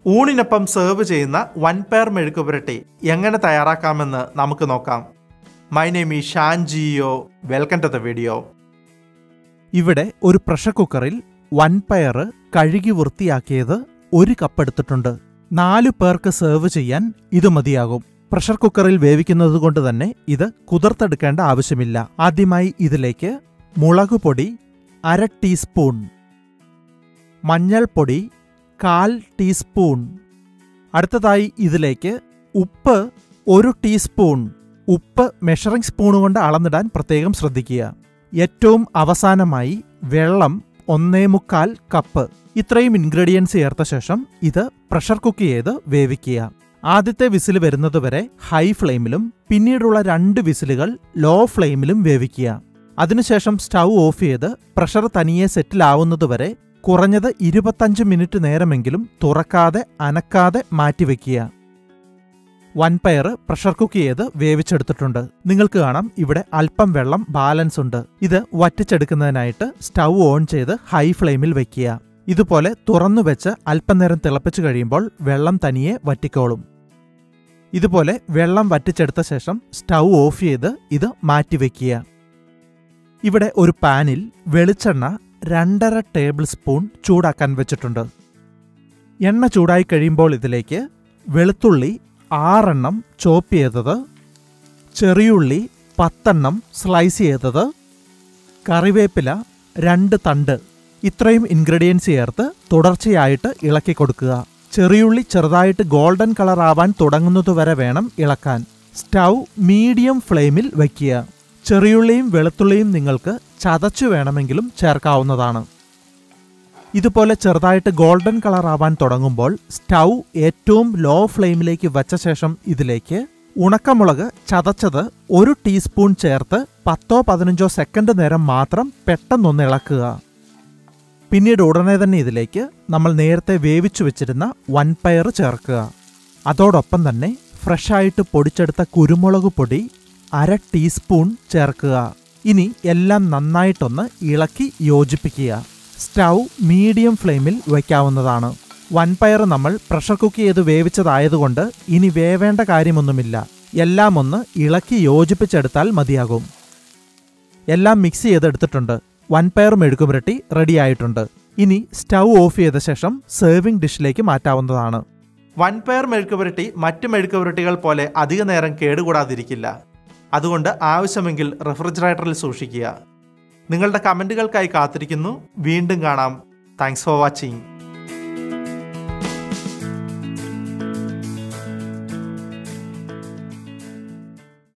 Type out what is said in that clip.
ഊണിനൊപ്പം serve ചെയ്യുന്ന one pair മെഴുക്ക് പുരട്ടി എങ്ങനെ തയ്യാറാക്കാമെന്ന് നമുക്ക് നോക്കാം my name is Shaan Geo welcome to the video ഇവിടെ ഒരു പ്രഷർ കുക്കറിൽ വൻ പയർ കഴുകി വൃത്തിയാക്കിയത് ഒരു കപ്പ് എടുത്തിട്ടുണ്ട് നാലു പേർക്ക് സെർവ് ചെയ്യാൻ ഇത് മതിയാകും പ്രഷർ കുക്കറിൽ വേവിക്കുന്നത് കൊണ്ട് തന്നെ ഇത് കുതിർത്തെടുക്കേണ്ട ആവശ്യമില്ല ആദ്യമായി ഇതിലേക്ക് മുളക് പൊടി അര ടീസ്പൂൺ മഞ്ഞൾപ്പൊടി കാൽ ടീസ്പൂൺ അടുത്തതായി ഇതിലേക്ക് ഉപ്പ് ഒരു ടീസ്പൂൺ ഉപ്പ് മെഷറിംഗ് സ്പൂൺ കൊണ്ട് അളന്നിടാൻ പ്രത്യേകം ശ്രദ്ധിക്കുക ഏറ്റവും അവസാനമായി വെള്ളം ഒന്നേ മുക്കാൽ കപ്പ് ഇത്രയും ഇൻഗ്രീഡിയൻസ് ചേർത്ത ശേഷം ഇത് പ്രഷർ കുക്ക് ചെയ്ത് വേവിക്കുക ആദ്യത്തെ വിസിൽ വരുന്നതുവരെ ഹൈ ഫ്ലെയിമിലും പിന്നീടുള്ള രണ്ട് വിസിലുകൾ ലോ ഫ്ലെയിമിലും വേവിക്കുക അതിനുശേഷം സ്റ്റൗ ഓഫ് ചെയ്ത് പ്രഷർ തനിയെ സെറ്റിലാവുന്നതുവരെ കുറഞ്ഞത് ഇരുപത്തഞ്ച് മിനിറ്റ് നേരമെങ്കിലും തുറക്കാതെ അനക്കാതെ മാറ്റിവെക്കുക വൻപയർ പ്രഷർ കുക്ക് ചെയ്ത് വേവിച്ചെടുത്തിട്ടുണ്ട് നിങ്ങൾക്ക് കാണാം ഇവിടെ അല്പം വെള്ളം ബാലൻസ് ഉണ്ട് ഇത് വറ്റിച്ചെടുക്കുന്നതിനായിട്ട് സ്റ്റൗ ഓൺ ചെയ്ത് ഹൈ ഫ്ലെയിമിൽ വെക്കുക ഇതുപോലെ തുറന്നു വെച്ച് അല്പനേരം തിളപ്പിച്ചു കഴിയുമ്പോൾ വെള്ളം തനിയെ വറ്റിക്കോളും ഇതുപോലെ വെള്ളം വറ്റിച്ചെടുത്ത ശേഷം സ്റ്റൗ ഓഫ് ചെയ്ത് ഇത് മാറ്റിവെക്കുക ഇവിടെ ഒരു പാനിൽ വെളിച്ചെണ്ണ രണ്ടര ടേബിൾ സ്പൂൺ ചൂടാക്കാൻ വെച്ചിട്ടുണ്ട് എണ്ണ ചൂടായി കഴിയുമ്പോൾ ഇതിലേക്ക് വെളുത്തുള്ളി ആറെണ്ണം ചോപ്പ് ചെയ്തത് ചെറിയുള്ളി പത്തെണ്ണം സ്ലൈസ് ചെയ്തത് കറിവേപ്പില രണ്ട് തണ്ട് ഇത്രയും ഇൻഗ്രീഡിയൻസ് ചേർത്ത് തുടർച്ചയായിട്ട് ഇളക്കി കൊടുക്കുക ചെറിയുള്ളി ചെറുതായിട്ട് ഗോൾഡൻ കളർ ആവാൻ തുടങ്ങുന്നതുവരെ വേണം ഇളക്കാൻ സ്റ്റൗ മീഡിയം ഫ്ലെയിമിൽ വയ്ക്കുക ചെറിയുള്ളിയും വെളുത്തുള്ളിയും നിങ്ങൾക്ക് ചതച്ചു വേണമെങ്കിലും ചേർക്കാവുന്നതാണ് ഇതുപോലെ ചെറുതായിട്ട് ഗോൾഡൻ കളർ ആവാൻ തുടങ്ങുമ്പോൾ സ്റ്റൗ ഏറ്റവും ലോ ഫ്ലെയിമിലേക്ക് വച്ച ശേഷം ഇതിലേക്ക് ഉണക്കമുളക് ചതച്ചത് ഒരു ടീസ്പൂൺ ചേർത്ത് പത്തോ പതിനഞ്ചോ സെക്കൻഡ് നേരം മാത്രം പെട്ടെന്നൊന്ന് ഇളക്കുക പിന്നീട് ഉടനെ തന്നെ ഇതിലേക്ക് നമ്മൾ നേരത്തെ വേവിച്ചു വെച്ചിരുന്ന വൻപയർ ചേർക്കുക അതോടൊപ്പം തന്നെ ഫ്രഷായിട്ട് പൊടിച്ചെടുത്ത കുരുമുളക് പൊടി അര ടീസ്പൂൺ ചേർക്കുക ഇനി എല്ലാം നന്നായിട്ടൊന്ന് ഇളക്കി യോജിപ്പിക്കുക സ്റ്റൗ മീഡിയം ഫ്ലെയിമിൽ വയ്ക്കാവുന്നതാണ് വൻപയർ നമ്മൾ പ്രഷർ കുക്ക് ചെയ്ത് വേവിച്ചതായതുകൊണ്ട് ഇനി വേവേണ്ട കാര്യമൊന്നുമില്ല എല്ലാം ഒന്ന് ഇളക്കി യോജിപ്പിച്ചെടുത്താൽ മതിയാകും എല്ലാം മിക്സ് ചെയ്തെടുത്തിട്ടുണ്ട് വൻപയർ മെഴുക്കുപുരട്ടി റെഡിയായിട്ടുണ്ട് ഇനി സ്റ്റൗ ഓഫ് ചെയ്ത ശേഷം സെർവിംഗ് ഡിഷിലേക്ക് മാറ്റാവുന്നതാണ് വൻപയർ മെഴുക്കുപുരട്ടി മറ്റ് മെഴുക്കുപുരട്ടികൾ പോലെ അധിക നേരം കേടുകൂടാതിരിക്കില്ല അതുകൊണ്ട് ആവശ്യമെങ്കിൽ റെഫ്രിജറേറ്ററിൽ സൂക്ഷിക്കുക നിങ്ങളുടെ കമൻറ്റുകൾക്കായി കാത്തിരിക്കുന്നു വീണ്ടും കാണാം താങ്ക്സ് ഫോർ വാച്ചിങ്